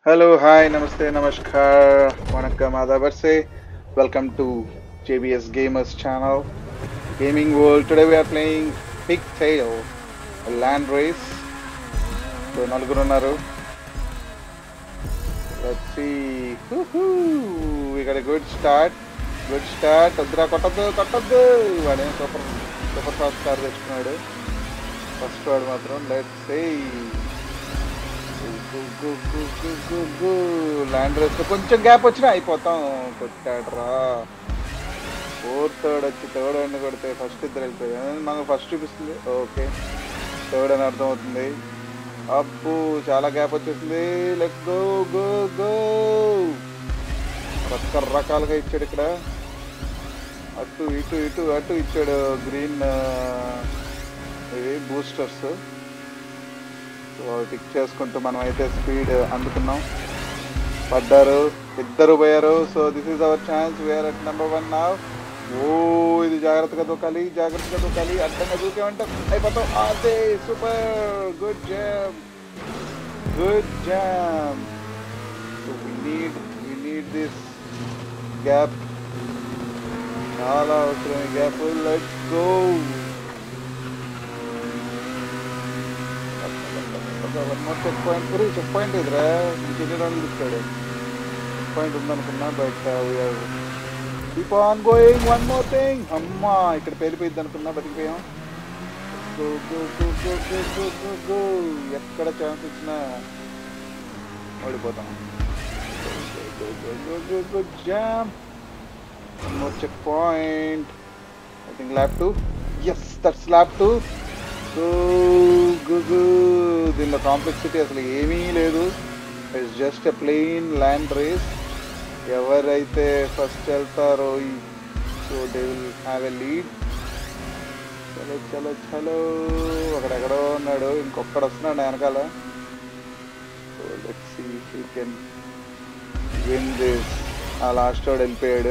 Hello, hi, namaste, namaskar, vanakkam, adabarse. Welcome to JBS Gamers channel, Gaming World. Today we are playing Pigtail, a land race. So నలుగురు ఉన్నారు Let's see. Woohoo! We got a good start. Good start. వద్దురా కొట్టద్దు కొట్టద్దు వాడే super super fast car తెచ్చుకున్నాడు first వాడు మాత్రం let say land race కొంచెం గ్యాప్ వచ్చినా అయిపోతాం కొట్టాడరా ఫోర్త్ థర్డ్ వచ్చి థర్డ్ అని కొడితే ఫస్ట్ ఇద్దరు వెళ్ళిపోయాయి మనకు ఫస్ట్ చూపిస్తుంది ఓకే థర్డ్ అని అర్థం అవుతుంది అబ్బు చాలా గ్యాప్ వచ్చేసింది లెట్స్ గో గో గో రకరకాలుగా ఇచ్చాడు ఇక్కడ అటు ఇటు ఇటు అటు ఇచ్చాడు గ్రీన్ ఇవి బూస్టర్స్ సో పిక్ చేసుకుంటూ మనం అయితే స్పీడ్ అందుకున్నాం పడ్డారు ఇద్దరు పోయారు so this is our chance where at number one నా ఓ ఇది జాగ్రత్తగా దూకాలి జాగ్రత్తగా దూకాలి అడ్డంగా దూకేమంటే అయిపోతాం అదే super good jam good jam so we need we need this gap చాలా అవసరం ఈ gap let's go one more check point గురి చెక్ పాయింట్ ఇదిరా ఇంకెన్ని రౌండ్లు ఇచ్చాడు చెక్ పాయింట్ ఉందనుకున్నా but we are keep on going one more thing అమ్మా ఇక్కడ పేలిపోయింది అనుకున్నా బతికిపోయాం go go go go go go go go ఎక్కడ ఛాన్స్ ఇచ్చినా ఓడిపోతాం go go go go go jam one more check point I think lap two yes that's lap two so గుగు దీనిలో కాంప్లెక్సిటీ అసలు ఏమీ లేదు it's just a plain land race ఎవరైతే first వెళ్తారో so they will have a lead చలో చలో చలో అక్కడెక్కడో ఉన్నాడు ఇంకొకడు వస్తున్నాడు వెనకాల so let's see he can win this ఆ లాస్ట్ వాడు వెళ్ళిపోయాడు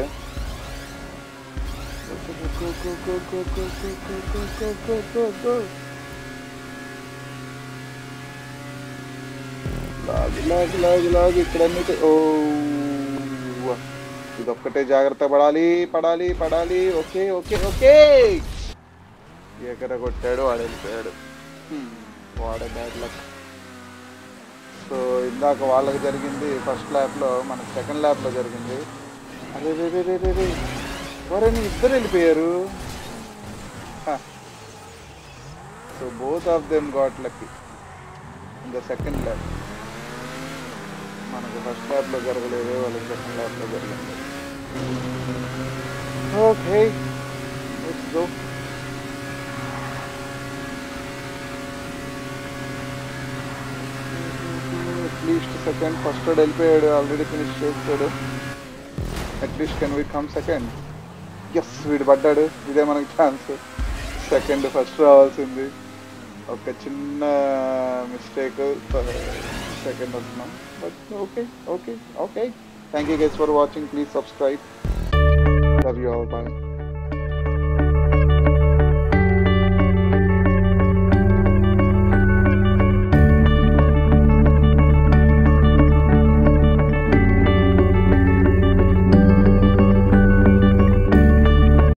Go, go, go, go, go, go, go, go, go, go, go, go. లాగు లాగు లాగు లాగు ఇక్కడ అన్నిటి ఓ ఇదొక్కటే జాగ్రత్త పడాలి పడాలి పడాలి ఓకే ఓకే ఓకే ఎక్కడ కొట్టాడు వాడు వెళ్ళిపోయాడు వాడే బ్యాడ్ లక్ సో ఇందాక వాళ్ళకి జరిగింది ఫస్ట్ ల్యాబ్లో మనకి సెకండ్ ల్యాబ్లో జరిగింది అరే రే రే రే రే రే ఎవరైనా ఇద్దరు వెళ్ళిపోయారు so both of them got lucky in the second lap మనకు ఫస్ట్ ల్యాబ్లో జరగలేదు వాళ్ళకి సెకండ్ ల్యాబ్లో జరిగింది okay let's go at least second first వాడు వెళ్ళిపోయాడు ఆల్రెడీ ఫినిష్ చేస్తాడు at least can we come second yes వీడు పడ్డాడు ఇదే మనకి ఛాన్స్ సెకండ్ ఫస్ట్ రావాల్సింది ఒక చిన్న మిస్టేక్ సెకండ్ వస్తున్నాం but okay okay okay thank you guys for watching please subscribe love you all bye